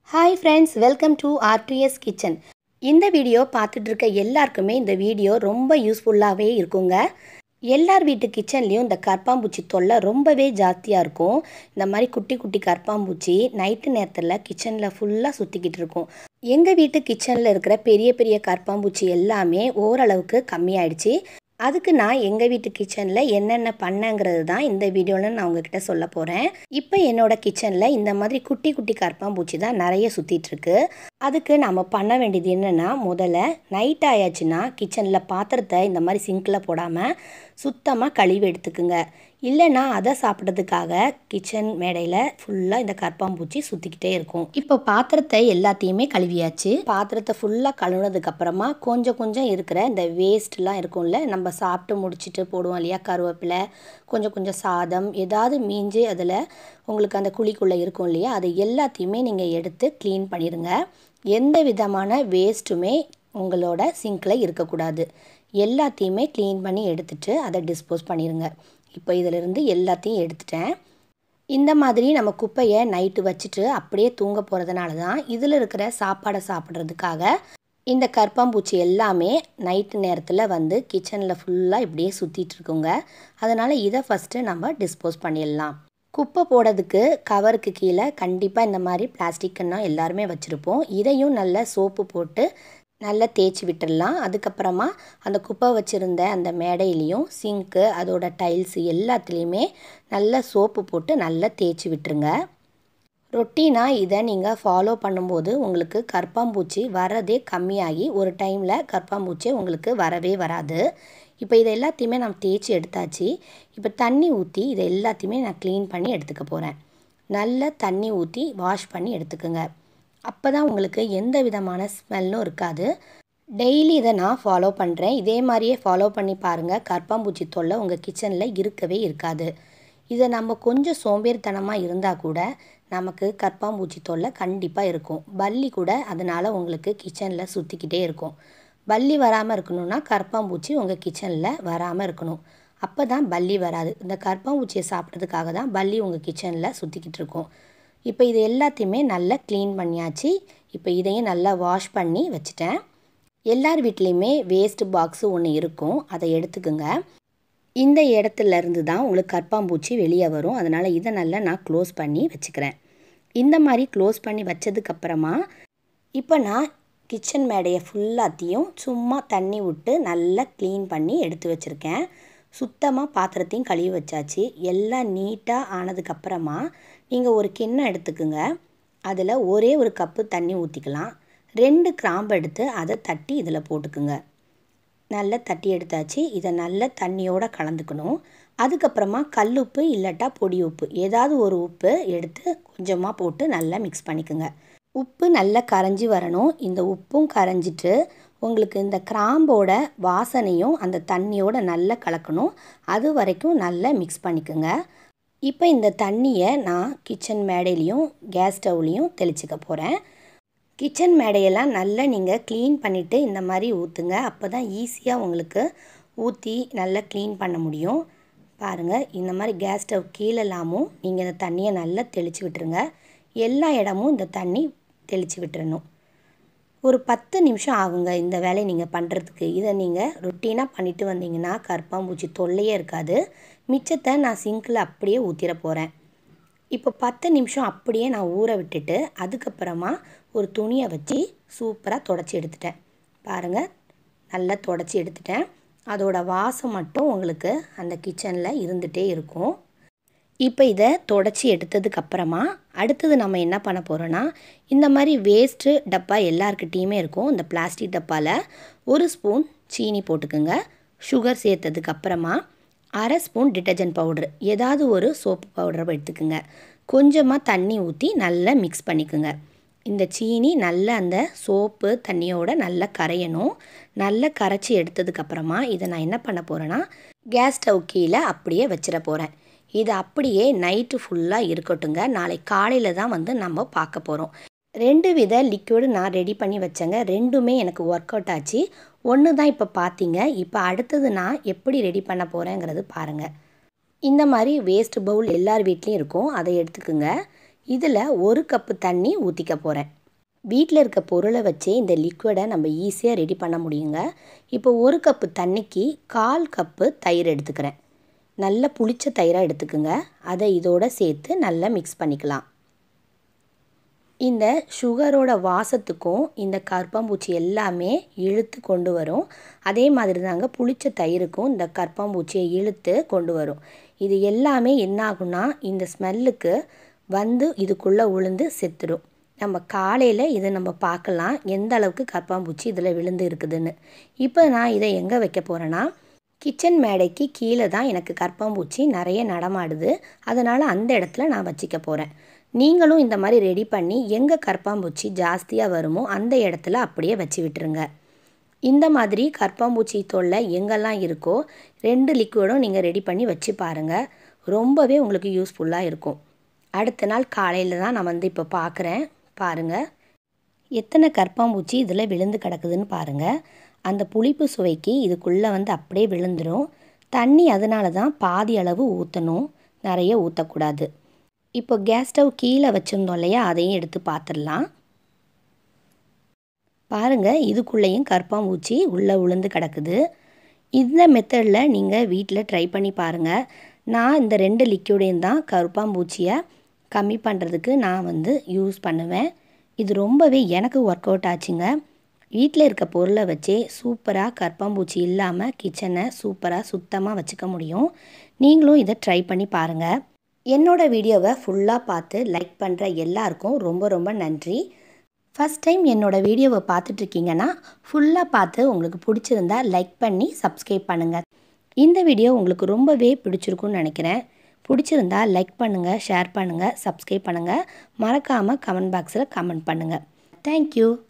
hi friends welcome to RTS kitchen இந்த video பார்த்துட்டு இருக்க எல்லாருக்குமே இந்த வீடியோ ரொம்ப யூஸ்ஃபுல்லாகவே இருக்குங்க எல்லார் வீட்டு கிச்சன்லேயும் இந்த கற்பாம்பூச்சி தொல்லை ரொம்பவே ஜாஸ்தியாக இருக்கும் இந்த மாதிரி குட்டி குட்டி கற்பாம்பூச்சி நைட்டு நேரத்தில் கிச்சனில் ஃபுல்லாக சுற்றிக்கிட்டு இருக்கும் எங்கள் வீட்டு கிச்சனில் இருக்கிற பெரிய பெரிய கற்பாம்பூச்சி எல்லாமே ஓரளவுக்கு கம்மியாயிடுச்சு அதுக்கு நான் எங்கள் வீட்டு கிச்சனில் என்னென்ன பண்ணேங்கிறது தான் இந்த வீடியோவில் நான் உங்ககிட்ட சொல்ல போகிறேன் இப்போ என்னோட கிச்சனில் இந்த மாதிரி குட்டி குட்டி கற்பாம்பூச்சி தான் நிறைய சுற்றிட்டு இருக்கு அதுக்கு நம்ம பண்ண வேண்டியது என்னென்னா முதல்ல நைட் ஆயாச்சுன்னா கிச்சனில் பாத்திரத்தை இந்த மாதிரி சிங்கில் போடாமல் சுத்தமாக கழுவி எடுத்துக்குங்க இல்லைன்னா அதை சாப்பிட்றதுக்காக கிச்சன் மேடையில் ஃபுல்லாக இந்த கற்பாம்பூச்சி சுற்றிக்கிட்டே இருக்கும் இப்போ பாத்திரத்தை எல்லாத்தையுமே கழுவியாச்சு பாத்திரத்தை ஃபுல்லாக கழுவுனதுக்கு அப்புறமா கொஞ்சம் கொஞ்சம் இருக்கிற இந்த வேஸ்ட்லாம் இருக்கும்ல நம்ம சாப்பிட்டு முடிச்சுட்டு போடுவோம் இல்லையா கருவேப்பிலை கொஞ்சம் கொஞ்சம் சாதம் ஏதாவது மீஞ்சு அதில் உங்களுக்கு அந்த குழிக்குள்ளே இருக்கும் இல்லையா அது எல்லாத்தையுமே நீங்கள் எடுத்து க்ளீன் பண்ணிடுங்க எந்த விதமான வேஸ்ட்டுமே உங்களோட சிங்கில் இருக்கக்கூடாது எல்லாத்தையுமே க்ளீன் பண்ணி எடுத்துட்டு அதை டிஸ்போஸ் பண்ணிடுங்க இப்போ இதிலிருந்து எல்லாத்தையும் எடுத்துட்டேன் இந்த மாதிரி நம்ம குப்பையை நைட்டு வச்சுட்டு அப்படியே தூங்க போகிறதுனால தான் இதில் இருக்கிற சாப்பாடை சாப்பிட்றதுக்காக இந்த கற்பாம்பூச்சி எல்லாமே நைட்டு நேரத்தில் வந்து கிச்சனில் ஃபுல்லாக இப்படியே சுற்றிட்டு இருக்குங்க அதனால் இதை ஃபஸ்ட்டு நம்ம டிஸ்போஸ் பண்ணிடலாம் குப்பை போடுறதுக்கு கவருக்கு கீழே கண்டிப்பாக இந்த மாதிரி பிளாஸ்டிக்குன்னா எல்லாருமே வச்சுருப்போம் இதையும் நல்ல சோப்பு போட்டு நல்லா தேய்ச்சி விட்டுடலாம் அதுக்கப்புறமா அந்த குப்பை வச்சுருந்த அந்த மேடையிலையும் சிங்க்கு அதோட டைல்ஸு எல்லாத்துலேயுமே நல்ல சோப்பு போட்டு நல்லா தேய்ச்சி விட்டுருங்க ரொட்டீனாக இதை நீங்கள் ஃபாலோ பண்ணும்போது உங்களுக்கு கற்பாம்பூச்சி வரதே கம்மியாகி ஒரு டைமில் கற்பாம்பூச்சி உங்களுக்கு வரவே வராது இப்போ இதை எல்லாத்தையுமே நான் தேய்ச்சி எடுத்தாச்சு இப்போ தண்ணி ஊற்றி இதை எல்லாத்தையுமே நான் க்ளீன் பண்ணி எடுத்துக்க போகிறேன் நல்ல தண்ணி ஊற்றி வாஷ் பண்ணி எடுத்துக்கோங்க அப்போ தான் உங்களுக்கு எந்த விதமான ஸ்மெல்லும் இருக்காது டெய்லி இதை நான் ஃபாலோ பண்ணுறேன் இதே மாதிரியே ஃபாலோ பண்ணி பாருங்கள் கற்பாம்பூச்சி தொல்லை உங்கள் கிச்சனில் இருக்கவே இருக்காது இதை நம்ம கொஞ்சம் சோம்பேறித்தனமாக இருந்தால் கூட நமக்கு கற்பாம்பூச்சி தொல்லை கண்டிப்பாக இருக்கும் பல்லி கூட அதனால் உங்களுக்கு கிச்சனில் சுற்றிக்கிட்டே இருக்கும் பல்லி வராமல் இருக்கணும்னா கற்பாம்பூச்சி உங்கள் கிச்சனில் வராமல் இருக்கணும் அப்போ தான் பல்லி வராது இந்த கற்பாம்பூச்சியை சாப்பிட்றதுக்காக தான் பல்லி உங்கள் கிச்சனில் சுற்றிக்கிட்டு இருக்கும் இப்போ இது எல்லாத்தையுமே நல்லா க்ளீன் பண்ணியாச்சு இப்போ இதையும் நல்லா வாஷ் பண்ணி வச்சுட்டேன் எல்லார் வீட்லேயுமே வேஸ்ட் பாக்ஸு ஒன்று இருக்கும் அதை எடுத்துக்குங்க இந்த இடத்துல இருந்து தான் உங்களுக்கு கற்பாம்பூச்சி வெளியே வரும் அதனால் இதை நல்லா நான் க்ளோஸ் பண்ணி வச்சுக்கிறேன் இந்த மாதிரி க்ளோஸ் பண்ணி வச்சதுக்கப்புறமா இப்போ நான் கிச்சன் மேடையை ஃபுல்லாத்தையும் சும்மா தண்ணி விட்டு நல்லா க்ளீன் பண்ணி எடுத்து வச்சுருக்கேன் சுத்தமாக பாத்திரத்தையும் கழுவி வச்சாச்சு எல்லாம் நீட்டாக ஆனதுக்கப்புறமா நீங்கள் ஒரு கிண்ணம் எடுத்துக்குங்க அதில் ஒரே ஒரு கப்பு தண்ணி ஊற்றிக்கலாம் ரெண்டு கிராம்பு எடுத்து அதை தட்டி இதில் போட்டுக்குங்க நல்லா தட்டி எடுத்தாச்சு இதை நல்லா தண்ணியோடு கலந்துக்கணும் அதுக்கப்புறமா கல் உப்பு இல்லாட்டா பொடி உப்பு ஏதாவது ஒரு உப்பு எடுத்து கொஞ்சமாக போட்டு நல்லா மிக்ஸ் பண்ணிக்கோங்க உப்பு நல்லா கரைஞ்சி வரணும் இந்த உப்பும் கரைஞ்சிட்டு உங்களுக்கு இந்த கிராம்போட வாசனையும் அந்த தண்ணியோட நல்லா கலக்கணும் அது வரைக்கும் நல்லா மிக்ஸ் பண்ணிக்கோங்க இப்போ இந்த தண்ணியை நான் கிச்சன் மேடையிலையும் கேஸ் ஸ்டவ்லேயும் தெளிச்சிக்க போகிறேன் கிச்சன் மேடையெல்லாம் நல்லா நீங்கள் க்ளீன் பண்ணிவிட்டு இந்த மாதிரி ஊற்றுங்க அப்போ தான் ஈஸியாக உங்களுக்கு ஊற்றி நல்லா க்ளீன் பண்ண முடியும் பாருங்கள் இந்த மாதிரி கேஸ் ஸ்டவ் கீழெல்லாமும் நீங்கள் இந்த தண்ணியை நல்லா தெளித்து விட்டுருங்க எல்லா இடமும் இந்த தண்ணி தெளித்து விட்டுறணும் ஒரு பத்து நிமிஷம் ஆகுங்க இந்த வேலையை நீங்கள் பண்ணுறதுக்கு இதை நீங்கள் ரொட்டீனாக பண்ணிட்டு வந்தீங்கன்னா கற்பாம்பூச்சி தொல்லையே இருக்காது மிச்சத்தை நான் சிங்கில் அப்படியே ஊற்றிட போகிறேன் இப்போ பத்து நிமிஷம் அப்படியே நான் ஊற விட்டுட்டு அதுக்கப்புறமா ஒரு துணியை வச்சு சூப்பராக தொடச்சி எடுத்துட்டேன் பாருங்கள் நல்லா தொடச்சி எடுத்துட்டேன் அதோட வாசம் மட்டும் உங்களுக்கு அந்த கிச்சனில் இருந்துகிட்டே இருக்கும் இப்போ இதை தொடச்சி எடுத்ததுக்கப்புறமா அடுத்தது நம்ம என்ன பண்ண போகிறோன்னா இந்த மாதிரி வேஸ்ட்டு டப்பா எல்லாருக்கிட்டேயுமே இருக்கும் இந்த பிளாஸ்டிக் டப்பாவில் ஒரு ஸ்பூன் சீனி போட்டுக்குங்க சுகர் சேர்த்ததுக்கப்புறமா அரை ஸ்பூன் டிட்டர்ஜென்ட் பவுட்ரு ஏதாவது ஒரு சோப்பு பவுடரை எடுத்துக்குங்க கொஞ்சமாக தண்ணி ஊற்றி நல்லா மிக்ஸ் பண்ணிக்கோங்க இந்த சீனி நல்ல அந்த சோப்பு தண்ணியோட நல்லா கரையணும் நல்லா கரைச்சி எடுத்ததுக்கப்புறமா இதை நான் என்ன பண்ண போகிறேன்னா கேஸ் ஸ்டவ் கீழே அப்படியே வச்சிட போகிறேன் இது அப்படியே நைட்டு ஃபுல்லாக இருக்கட்டுங்க நாளை காலையில் தான் வந்து நம்ம பார்க்க போகிறோம் ரெண்டு வித லிக்விடு நான் ரெடி பண்ணி வச்சேங்க ரெண்டுமே எனக்கு ஒர்க் அவுட் ஆச்சு ஒன்று தான் இப்போ பார்த்தீங்க இப்போ அடுத்தது நான் எப்படி ரெடி பண்ண போகிறேங்கிறது பாருங்கள் இந்த மாதிரி வேஸ்ட் பவுல் எல்லார் வீட்லேயும் இருக்கும் அதை எடுத்துக்குங்க இதில் ஒரு கப்பு தண்ணி ஊற்றிக்க போகிறேன் வீட்டில் இருக்க பொருளை வச்சே இந்த லிக்விடை நம்ம ஈஸியாக ரெடி பண்ண முடியுங்க இப்போ ஒரு கப்பு தண்ணிக்கு கால் கப்பு தயிர் எடுத்துக்கிறேன் நல்ல புளிச்ச தயிராக எடுத்துக்குங்க அதை இதோட சேர்த்து நல்லா மிக்ஸ் பண்ணிக்கலாம் இந்த சுகரோட வாசத்துக்கும் இந்த கற்பாம்பூச்சி எல்லாமே இழுத்து கொண்டு வரும் அதே மாதிரி தாங்க புளிச்ச தயிருக்கும் இந்த கற்பாம்பூச்சியை இழுத்து கொண்டு வரும் இது எல்லாமே என்ன ஆகும்னா இந்த ஸ்மெல்லுக்கு வந்து இதுக்குள்ளே உளுந்து செத்துடும் நம்ம காலையில் இதை நம்ம பார்க்கலாம் எந்த அளவுக்கு கற்பாம்பூச்சி இதில் விழுந்து இருக்குதுன்னு இப்போ நான் இதை எங்கே வைக்க போகிறேன்னா கிச்சன் மேடைக்கு கீழே தான் எனக்கு கற்பாம்பூச்சி நிறைய நடமாடுது அதனால் அந்த இடத்துல நான் வச்சிக்க போகிறேன் நீங்களும் இந்த மாதிரி ரெடி பண்ணி எங்கே கற்பாம்பூச்சி ஜாஸ்தியாக வருமோ அந்த இடத்துல அப்படியே வச்சு விட்டுருங்க இந்த மாதிரி கற்பாம்பூச்சி தொல்லை எங்கெல்லாம் இருக்கோ ரெண்டு லிக்விடும் நீங்கள் ரெடி பண்ணி வச்சு பாருங்கள் ரொம்பவே உங்களுக்கு யூஸ்ஃபுல்லாக இருக்கும் அடுத்த நாள் காலையில் தான் நான் வந்து இப்போ பார்க்குறேன் பாருங்கள் எத்தனை கற்பாம்பூச்சி இதில் விழுந்து கிடக்குதுன்னு பாருங்கள் அந்த புளிப்பு சுவைக்கு இதுக்குள்ளே வந்து அப்படியே விழுந்துடும் தண்ணி அதனால தான் பாதி அளவு ஊற்றணும் நிறைய ஊற்றக்கூடாது இப்போ கேஸ் ஸ்டவ் கீழே வச்சுருந்தோம் இல்லையா அதையும் எடுத்து பார்த்துடலாம் பாருங்கள் இதுக்குள்ளேயும் கற்பாம்பூச்சி உள்ளே உளுந்து கிடக்குது இந்த மெத்தடில் நீங்கள் வீட்டில் ட்ரை பண்ணி பாருங்கள் நான் இந்த ரெண்டு லிக்யூடையும் தான் கருப்பாம்பூச்சியை கம்மி பண்ணுறதுக்கு நான் வந்து யூஸ் பண்ணுவேன் இது ரொம்பவே எனக்கு ஒர்க் அவுட் ஆச்சுங்க வீட்டில் இருக்க பொருளை வச்சே சூப்பராக கற்பாம்பூச்சி இல்லாமல் கிச்சனை சூப்பராக சுத்தமாக வச்சுக்க முடியும் நீங்களும் இதை ட்ரை பண்ணி பாருங்கள் என்னோடய வீடியோவை ஃபுல்லாக பார்த்து லைக் பண்ணுற எல்லாருக்கும் ரொம்ப ரொம்ப நன்றி ஃபஸ்ட் டைம் என்னோடய வீடியோவை பார்த்துட்ருக்கீங்கன்னா ஃபுல்லாக பார்த்து உங்களுக்கு பிடிச்சிருந்தா லைக் பண்ணி சப்ஸ்கிரைப் பண்ணுங்கள் இந்த வீடியோ உங்களுக்கு ரொம்பவே பிடிச்சிருக்குன்னு நினைக்கிறேன் பிடிச்சிருந்தா லைக் பண்ணுங்கள் ஷேர் பண்ணுங்கள் சப்ஸ்கிரைப் பண்ணுங்கள் மறக்காமல் கமெண்ட் பாக்ஸில் கமெண்ட் பண்ணுங்கள் தேங்க்யூ